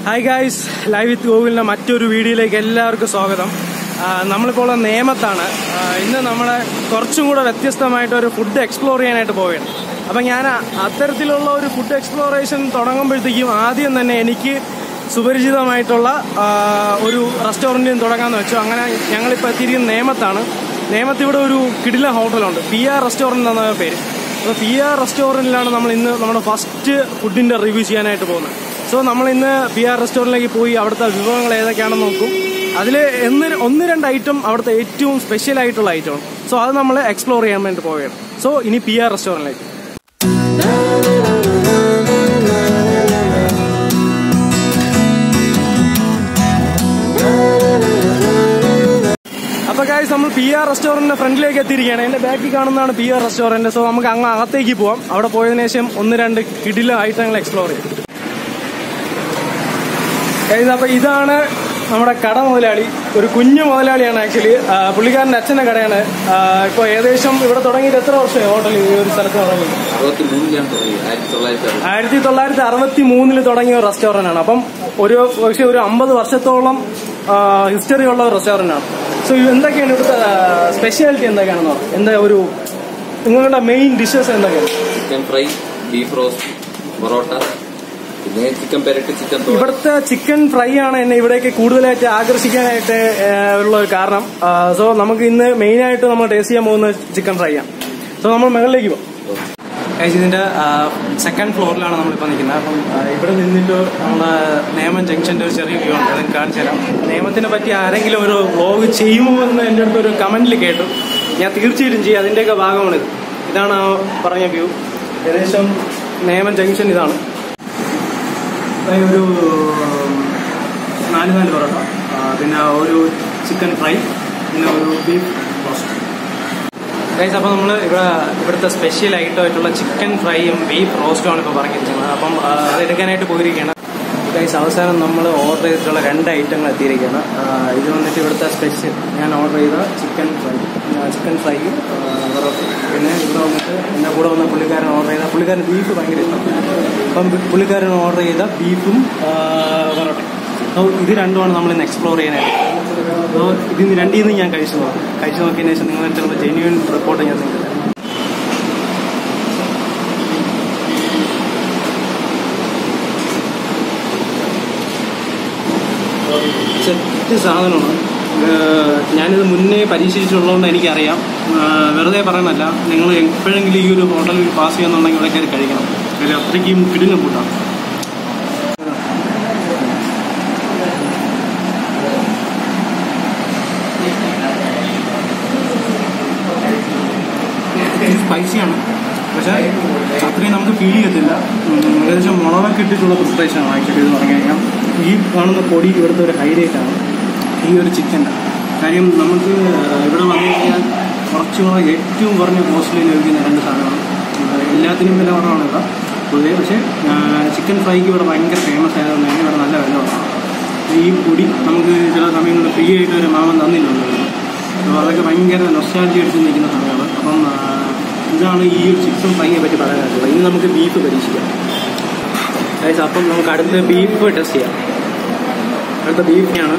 hi guys live with ഗോകുലിന്റെ മറ്റൊരു വീഡിയോയിലേക്ക് എല്ലാവർക്കും സ്വാഗതം ആ, നമ്മളിപ്പോൾ ഉള്ള നേമത്താണ് ആ, ഇന്ന് നമ്മൾ കുറച്ചും കൂടെ വ്യത്യസ്തമായിട്ട് ഒരു ഫുഡ് എക്സ്പ്ലോർ ചെയ്യാനായിട്ട് പോവുകയാണ് അപ്പം ഞാൻ ആ- അത്തരത്തിലുള്ള ഒരു ഫുഡ് എക്സ്പ്ലോറേഷൻ തുടങ്ങുമ്പോഴത്തേക്കും ആദ്യം തന്നെ എനിക്ക് സുപരിചിതമായിട്ടുള്ള ആ, ഒരു റെസ്റ്റോറൻറ്റിൽ തുടങ്ങാമെന്ന് വെച്ചു അങ്ങനെ ഞങ്ങളിപ്പോൾ എത്തിയിരിക്കുന്നത് നേമത്താണ് നേമത്ത് ഇവിടെ ഒരു കിടില ഹോട്ടലുണ്ട് പി ആർ റെസ്റ്റോറൻറ്റ് എന്നാണ് പേര് അപ്പോൾ പി ആർ റെസ്റ്റോറൻറ്റിലാണ് നമ്മൾ ഇന്ന് നമ്മുടെ ഫസ്റ്റ് ഫുഡിൻ്റെ റിവ്യൂ ചെയ്യാനായിട്ട് പോകുന്നത് സോ നമ്മൾ ഇന്ന് പി ആർ റെസ്റ്റോറൻറ്റിലേക്ക് പോയി അവിടുത്തെ വിഭവങ്ങൾ ഏതൊക്കെയാണെന്ന് നോക്കും അതിൽ ഒന്ന് ഒന്ന് രണ്ട് ഐറ്റം അവിടുത്തെ ഏറ്റവും സ്പെഷ്യൽ ആയിട്ടുള്ള ഐറ്റമാണ് സോ അത് നമ്മൾ എക്സ്പ്ലോർ ചെയ്യാൻ വേണ്ടി പോവുകയാണ് സോ ഇനി പി ആർ റെസ്റ്റോറൻറ്റിലേക്ക് അപ്പൊ ഗായ്സ് നമ്മൾ പി ആർ റെസ്റ്റോറന്റിന്റെ ഫ്രണ്ടിലേക്ക് എത്തിയിരിക്കുകയാണ് എന്റെ ബാക്കിൽ കാണുന്നതാണ് പി ആർ റെസ്റ്റോറന്റ് സോ നമുക്ക് അങ്ങ് അകത്തേക്ക് പോവാം അവിടെ പോയതിനു ശേഷം ഒന്ന് രണ്ട് കിടില ഐറ്റങ്ങൾ എക്സ്പ്ലോർ ചെയ്യാം ഗൈസ് അപ്പൊ ഇതാണ് നമ്മുടെ കട മുതലാളി ഒരു കുഞ്ഞു മുതലാളിയാണ് ആക്ച്വലി പുള്ളിക്കാരന്റെ അച്ഛന്റെ കടയാണ് ഇപ്പൊ ഏകദേശം ഇവിടെ തുടങ്ങിയിട്ട് എത്ര വർഷമായി ഹോട്ടൽ ഈ ഒരു സ്ഥലത്ത് തുടങ്ങി അറുപത്തി മൂന്നിലാണ് തുടങ്ങി ആയിരത്തി തൊള്ളായിരത്തി അറുപത് ആയിരത്തി തൊള്ളായിരത്തി അറുപത്തി മൂന്നില് തുടങ്ങിയ ഒരു റെസ്റ്റോറന്റ് ആണ് അപ്പം ഒരു പക്ഷേ ഒരു അമ്പത് വർഷത്തോളം ഹിസ്റ്ററി ഉള്ള ഒരു റെസ്റ്റോറന്റ് ആണ് സോ എന്തൊക്കെയാണ് ഇവിടുത്തെ സ്പെഷ്യാലിറ്റി എന്തൊക്കെയാണെന്ന് പറയാം എന്താ ഒരു നിങ്ങളുടെ മെയിൻ ഡിഷസ് എന്തൊക്കെയാണ് chicken fry beef roast porotta പിന്നെ ചിക്കൻ പെരട്ട് ചിക്കൻ തോരൻ ഇവിടുത്തെ ചിക്കൻ ഫ്രൈ ആണ് എന്നെ ഇവിടേക്ക് കൂടുതലായിട്ട് ആകർഷിക്കാനായിട്ട് ആ, ഉള്ള ഒരു കാരണം സോ നമുക്ക് ഇന്ന് മെയിൻ ആയിട്ട് നമ്മൾ ടേസ്റ്റ് ചെയ്യാൻ പോകുന്നത് ചിക്കൻ ഫ്രൈ ആണ് സോ നമ്മൾ മുകളിലേക്ക് പോകും ഗൈസ് ഇതിന്റെ സെക്കൻഡ് ഫ്ലോറിലാണ് നമ്മളിപ്പോൾ നിൽക്കുന്നത് അപ്പം ആ, ഇവിടെ നിന്നിട്ട് നമ്മുടെ നേമം ജംഗ്ഷന്റെ ഒരു ചെറിയ വ്യൂ ഉണ്ട് അത് കാണിച്ചു തരാം നേമത്തിനെ പറ്റി ആരെങ്കിലും ഒരു വ്ലോഗ് ചെയ്യുമോ എന്ന് എൻ്റെ അടുത്ത് ഒരു കമന്റിൽ കേട്ടു ഞാൻ തീർച്ചയായിട്ടും ചെയ്യും അതിന്റെയൊക്കെ ഭാഗമാണ് ഇത് ഇതാണ് ആ പറഞ്ഞ വ്യൂ ഏകദേശം നേമം ജംഗ്ഷൻ ഇതാണ് ഫ്രൈ ഒരു നാല് നാല് പൊറോട്ട ആ, പിന്നെ ഒരു ചിക്കൻ ഫ്രൈ പിന്നെ ഒരു ബീഫ് റോസ്റ്റ് ഗൈസ് അപ്പോൾ നമ്മൾ ഇവിടെ ഇവിടുത്തെ സ്പെഷ്യൽ ഐറ്റം ആയിട്ടുള്ള ചിക്കൻ ഫ്രൈയും ബീഫ് റോസ്റ്റും ആണ് ഇപ്പോൾ പറഞ്ഞിരിക്കുന്നത് അപ്പം ആ, അത് എടുക്കാനായിട്ട് പോയിരിക്കുകയാണ് ഗൈസ് അവസാനം നമ്മൾ ഓർഡർ ചെയ്തിട്ടുള്ള രണ്ട് ഐറ്റങ്ങൾ എത്തിയിരിക്കുകയാണ് ആ, ഇത് വന്നിട്ട് ഇവിടുത്തെ സ്പെഷ്യൽ ഞാൻ ഓർഡർ ചെയ്ത chicken fry chicken fry porotta പിന്നെ ഇവിടെ വന്നിട്ട് എൻ്റെ കൂടെ വന്ന പുള്ളിക്കാരൻ ഓർഡർ ചെയ്ത പുള്ളിക്കാരൻ ബീഫ് ഭയങ്കര ഇഷ്ടമാണ് അപ്പം പുള്ളിക്കാരൻ ഓർഡർ ചെയ്ത ബീഫും പൊറോട്ട അപ്പോൾ ഇത് രണ്ടുമാണ് നമ്മൾ ഇന്ന് എക്സ്പ്ലോർ ചെയ്യാനായിട്ട് അപ്പോൾ ഇതിന് രണ്ടിൽ നിന്ന് ഞാൻ കഴിച്ചു നോക്കും കഴിച്ചു നോക്കിയതിന് ശേഷം നിങ്ങളുടെ അടുത്തുള്ള ജെന്യൂൻ റിപ്പോർട്ട് ഞാൻ നിങ്ങൾക്ക് തരാം സെറ്റ് സാധനമാണ് ഏഹ് ഞാനിത് മുന്നേ പരീക്ഷിച്ചിട്ടുള്ളതുകൊണ്ട് എനിക്കറിയാം ഏഹ് വെറുതെ പറയുന്നല്ല നിങ്ങൾ എപ്പോഴെങ്കിലും ഈ ഒരു ഹോട്ടലിൽ പാസ് ചെയ്യുന്നുണ്ടെങ്കിൽ ഇവിടെ കയറി കഴിക്കണം അതിൽ അത്രയ്ക്കും കിടിലും കൂട്ടാണ് സ്പൈസിയാണ് പക്ഷേ അത്രയും നമുക്ക് ഫീൽ ചെയ്യത്തില്ല ഉം, ഏകദേശം മുളകൊക്കെ ഇട്ടിട്ടുള്ള പ്രിപ്പറേഷനാണ് ആക്ച്വലി ഇത് പറഞ്ഞു കഴിഞ്ഞാൽ ഈ കാണുന്ന പൊടി ഇവിടുത്തെ ഒരു ഹൈലൈറ്റ് ആണ് ഈ ഒരു ചിക്കൻ്റെ കാര്യം നമുക്ക് ഇവിടെ വന്നു കഴിഞ്ഞാൽ കുറച്ചുകൂടെ ഏറ്റവും കുറഞ്ഞ കോസ്റ്റ്ലി ലഭിക്കുന്ന രണ്ട് സാധനമാണ് ആ, എല്ലാത്തിനും വില കുറവാണ് ഇവിടെ പൊതുവേ പക്ഷേ ചിക്കൻ ഫ്രൈക്ക് ഇവിടെ ഭയങ്കര ഫേമസ് ആയതുകൊണ്ട് തന്നെ ഇവിടെ നല്ല വില കുറവാണ് ഈ പൊടി നമുക്ക് ചില സമയങ്ങളിൽ ഫ്രീ ആയിട്ട് ഒരു മാമൻ തന്നിട്ടുണ്ട് അപ്പോൾ അതൊക്കെ ഭയങ്കര നൊസ്റ്റാലജി എടുത്ത് നിൽക്കുന്ന സമയമാണ് അപ്പം ആ, ഇതാണ് ഈ ഒരു ചിക്കൻ ഫ്രൈയെ പറ്റി പറയാനായിട്ടുള്ളത് ഇനി നമുക്ക് ബീഫ് പരീക്ഷിക്കാം Guys, അപ്പം നമുക്ക് അടുത്ത ബീഫ് ടെസ്റ്റ് ചെയ്യാം അടുത്ത ബീഫിനാണ്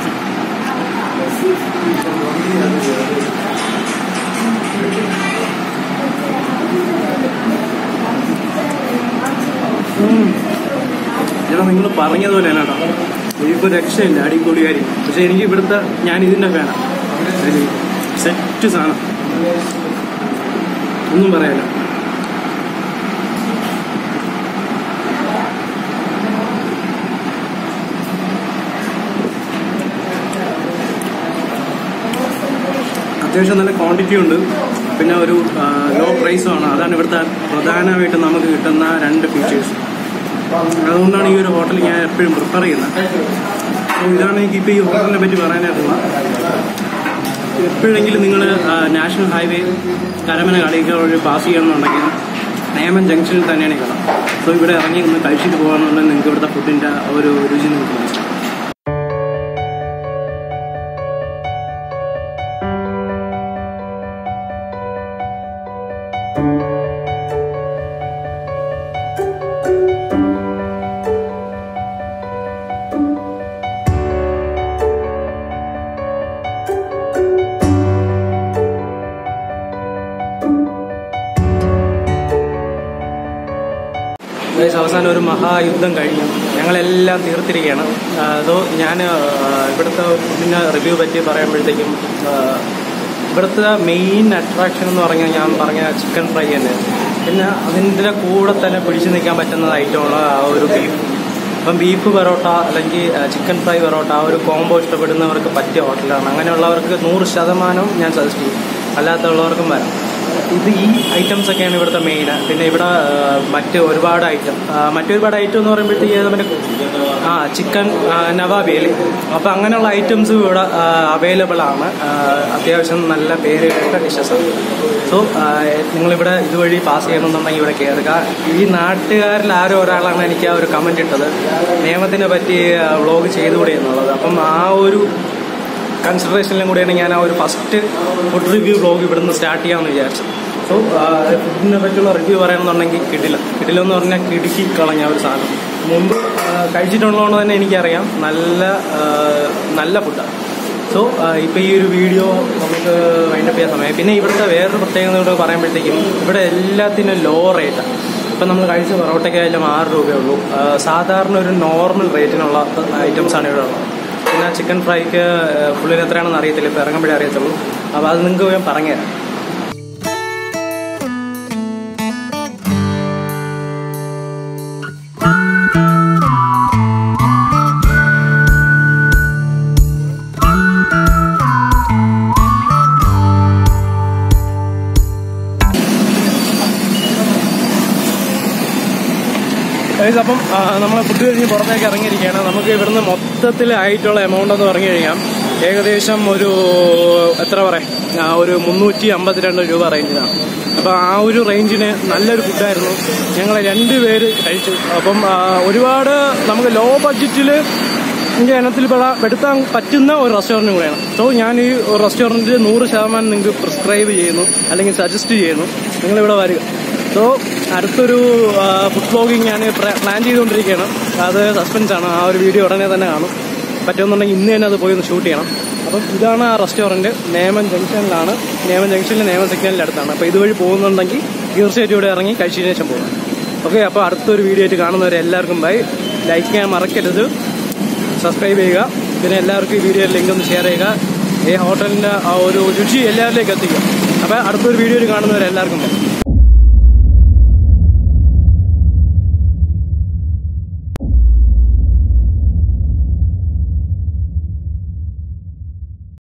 ഞാൻ നിങ്ങൾ പറഞ്ഞതുപോലെ തന്നെ കേട്ടോ ബീഫ് രക്ഷയില്ല അടിപൊളിയായി പക്ഷെ എനിക്ക് ഇവിടുത്തെ ഞാൻ ഇതിന്റെ ഫാനാണ് സെറ്റ് സാധനം ഒന്നും പറയാനില്ല അത്യാവശ്യം നല്ല ക്വാണ്ടിറ്റി ഉണ്ട് പിന്നെ ഒരു ലോ പ്രൈസുമാണ് അതാണ് ഇവിടുത്തെ പ്രധാനമായിട്ടും നമുക്ക് കിട്ടുന്ന രണ്ട് ഫീച്ചേഴ്സ് അതുകൊണ്ടാണ് ഈ ഒരു ഹോട്ടൽ ഞാൻ എപ്പോഴും പ്രിഫർ ചെയ്യുന്നത് അപ്പോൾ ഇതാണ് എനിക്ക് ഇപ്പോൾ ഈ ഹോട്ടലിനെ പറ്റി പറയാനായിട്ടുള്ളത് എപ്പോഴെങ്കിലും നിങ്ങൾ നാഷണൽ ഹൈവേ കരമന കളിക്ക വഴി പാസ് ചെയ്യണമെന്നുണ്ടെങ്കിൽ നേമൻ ജംഗ്ഷനിൽ തന്നെയാണ് ഈ കട സോ ഇവിടെ ഇറങ്ങി ഒന്ന് കഴിച്ചിട്ട് പോകാമെന്നുണ്ടെങ്കിൽ നിങ്ങൾക്ക് ഇവിടുത്തെ ഫുഡിൻ്റെ ഒരു രുചി നിങ്ങൾക്ക് മനസ്സിലാവും ഏകദേശം അവസാനം ഒരു മഹായുദ്ധം കഴിഞ്ഞു ഞങ്ങളെല്ലാം തീർത്തിരിക്കുകയാണ് ആ, അതോ ഞാൻ ആ, ഇവിടുത്തെ ഫുഡിൻ്റെ റിവ്യൂ പറ്റി പറയുമ്പോഴത്തേക്കും ആ, ഇവിടുത്തെ മെയിൻ അട്രാക്ഷൻ എന്ന് പറഞ്ഞാൽ ഞാൻ പറഞ്ഞ ചിക്കൻ ഫ്രൈ തന്നെ പിന്നെ അതിൻ്റെ കൂടെ തന്നെ പിടിച്ചു നിൽക്കാൻ പറ്റുന്ന ഐറ്റമാണ് ആ ഒരു ബീഫ് അപ്പം ബീഫ് പൊറോട്ട അല്ലെങ്കിൽ ചിക്കൻ ഫ്രൈ പൊറോട്ട ആ ഒരു കോംബോ ഇഷ്ടപ്പെടുന്നവർക്ക് പറ്റിയ ഹോട്ടലാണ് അങ്ങനെയുള്ളവർക്ക് നൂറ് ശതമാനം ഞാൻ സജസ്റ്റ് ചെയ്യും അല്ലാത്തുള്ളവർക്കും വരാം ഇത് ഈ ഐറ്റംസ് ഒക്കെയാണ് ഇവിടുത്തെ മെയിൻ പിന്നെ ഇവിടെ ആ, മറ്റ് ഒരുപാട് ഐറ്റം മറ്റൊരുപാട് ഐറ്റം എന്ന് പറയുമ്പോഴത്തേക്ക് മറ്റേ ആ ചിക്കൻ നവാബിയൽ അപ്പോൾ അങ്ങനെയുള്ള ഐറ്റംസ് ഇവിടെ അവൈലബിൾ ആണ് ആ, അത്യാവശ്യം നല്ല പേര് കേട്ട ഡിഷസ് ആണ് സോ നിങ്ങളിവിടെ ഇതുവഴി പാസ് ചെയ്യണമെന്നുണ്ടെങ്കിൽ ഇവിടെ കയറുക ഈ നാട്ടുകാരിൽ ആരോ ഒരാളാണ് എനിക്ക് ആ ഒരു കമന്റ് ഇട്ടത് നിയമത്തിനെ പറ്റി വ്ളോഗ് ചെയ്തുകൂടെ എന്നുള്ളത് അപ്പം ആ ഒരു കൺസിഡറേഷനിലും കൂടെയാണ് ഞാൻ ആ ഒരു ഫസ്റ്റ് ഫുഡ് റിവ്യൂ വ്ളോഗ് ഇവിടുന്ന് സ്റ്റാർട്ട് ചെയ്യാമെന്ന് വിചാരിച്ചു സോ ഫുഡിനെ പറ്റിയുള്ള റിവ്യൂ പറയണമെന്നുണ്ടെങ്കിൽ കിടില കിടില എന്ന് പറഞ്ഞാൽ കിടുക്കി കളഞ്ഞ ഒരു സാധനം മുമ്പ് ആ, കഴിച്ചിട്ടുള്ളതുകൊണ്ട് തന്നെ എനിക്കറിയാം നല്ല ആ, നല്ല ഫുഡാണ് സോ ഇപ്പോൾ ഈ ഒരു വീഡിയോ നമുക്ക് വൈൻഡപ്പ് ചെയ്യാൻ സമയം പിന്നെ ഇവിടുത്തെ വേറൊരു പ്രത്യേകത കൂടെ പറയുമ്പോഴത്തേക്കും ഇവിടെ എല്ലാത്തിനും ലോ റേറ്റാണ് ഇപ്പം നമ്മൾ കഴിച്ച പൊറോട്ടയ്ക്കായാലും ആറ് രൂപയേ ഉള്ളൂ ആ, സാധാരണ ഒരു നോർമൽ റേറ്റിനുള്ള ഐറ്റംസാണ് ഇവിടെ ഉള്ളത് പിന്നെ ചിക്കൻ ഫ്രൈക്ക് ഫുള്ളിന് എത്രയാണെന്ന് അറിയത്തില്ല ഇപ്പോൾ ഇറങ്ങുമ്പോഴേ അറിയത്തുള്ളൂ അപ്പോൾ അത് നിങ്ങൾക്ക് ഞാൻ പറഞ്ഞുതരാം ഗൈസ് അപ്പം നമ്മൾ ഫുഡ് കഴിഞ്ഞ് പുറത്തേക്ക് ഇറങ്ങിയിരിക്കുകയാണ് നമുക്ക് ഇവിടുന്ന് മൊത്തത്തിലായിട്ടുള്ള എമൗണ്ട് എന്ന് പറഞ്ഞു കഴിഞ്ഞാൽ ഏകദേശം ഒരു എത്ര പറയാം ആ, ഒരു മുന്നൂറ്റി അമ്പത്തിരണ്ട് രൂപ റേഞ്ചിലാണ് അപ്പോൾ ആ ഒരു റേഞ്ചിന് നല്ലൊരു ഫുഡായിരുന്നു ഞങ്ങൾ രണ്ട് പേര് കഴിച്ചു അപ്പം ആ, ഒരുപാട് നമുക്ക് ലോ ബഡ്ജറ്റിൽ ഇന്ത്യ ഇനത്തിൽ പെടാ പെടുത്താൻ പറ്റുന്ന ഒരു റെസ്റ്റോറൻറ്റ് കൂടെയാണ് സോ ഞാൻ ഈ റെസ്റ്റോറൻറ്റിൽ നൂറ് ശതമാനം നിങ്ങൾക്ക് പ്രിസ്ക്രൈബ് ചെയ്യുന്നു അല്ലെങ്കിൽ സജസ്റ്റ് ചെയ്യുന്നു നിങ്ങളിവിടെ വരിക സോ അടുത്തൊരു ഫുഡ് വ്ലോഗിങ് ഞാൻ പ്ലാൻ ചെയ്തുകൊണ്ടിരിക്കുകയാണ് അത് സസ്പെൻസ് ആണ് ആ ഒരു വീഡിയോ ഉടനെ തന്നെ കാണും പറ്റുമെന്നുണ്ടെങ്കിൽ ഇന്ന് തന്നെ അത് പോയി ഒന്ന് ഷൂട്ട് ചെയ്യണം അപ്പം ഇതാണ് ആ റെസ്റ്റോറൻറ്റ് നേമൻ ജംഗ്ഷനിലാണ് നേമൻ ജംഗ്ഷനിൽ നേമൻ സിഗ്നലിൻ്റെ അടുത്താണ് അപ്പോൾ ഇതുവഴി പോകുന്നുണ്ടെങ്കിൽ തീർച്ചയായിട്ടും ഇവിടെ ഇറങ്ങി കഴിച്ചതിന് ശേഷം പോകാം ഓക്കെ അപ്പോൾ അടുത്തൊരു വീഡിയോ ആയിട്ട് കാണുന്നവരെ എല്ലാവർക്കും ബൈ ലൈക്ക് ചെയ്യാൻ മറക്കരുത് സബ്സ്ക്രൈബ് ചെയ്യുക പിന്നെ എല്ലാവർക്കും ഈ വീഡിയോ ലിങ്ക് ഒന്ന് ഷെയർ ചെയ്യുക ഈ ഹോട്ടലിൻ്റെ ആ ഒരു രുചി എല്ലാവരിലേക്ക് എത്തിക്കുക അപ്പോൾ അടുത്തൊരു വീഡിയോയിൽ കാണുന്നവരെ എല്ലാവർക്കും ബൈ